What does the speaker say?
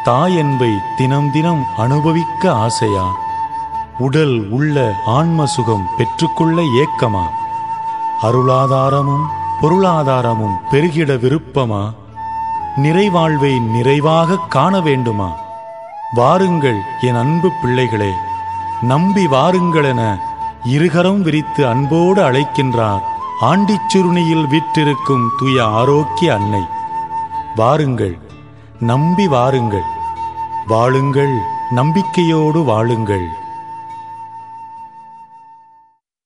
தாய் என்பை தினம் தினம் அனுபவிக்க ஆசையா உடல் உள்ள ஆன்ம சுகம் பெற்றுக்கொள்ள ஏக்கமா அருளாதாரமும் பொருளாதாரமும் பெருகிட விருப்பமா நிறைவாழ்வை நிறைவாக காண வேண்டுமா வாருங்கள் என் அன்பு பிள்ளைகளே நம்பி வாருங்களென இருகரம் விரித்து அன்போடு அழைக்கின்றார் ஆண்டிச்சுருணியில் வீற்றிருக்கும் தூய ஆரோக்கிய அன்னை வாருங்கள் நம்பி வாருங்கள் வாழுங்கள் நம்பிக்கையோடு வாழுங்கள்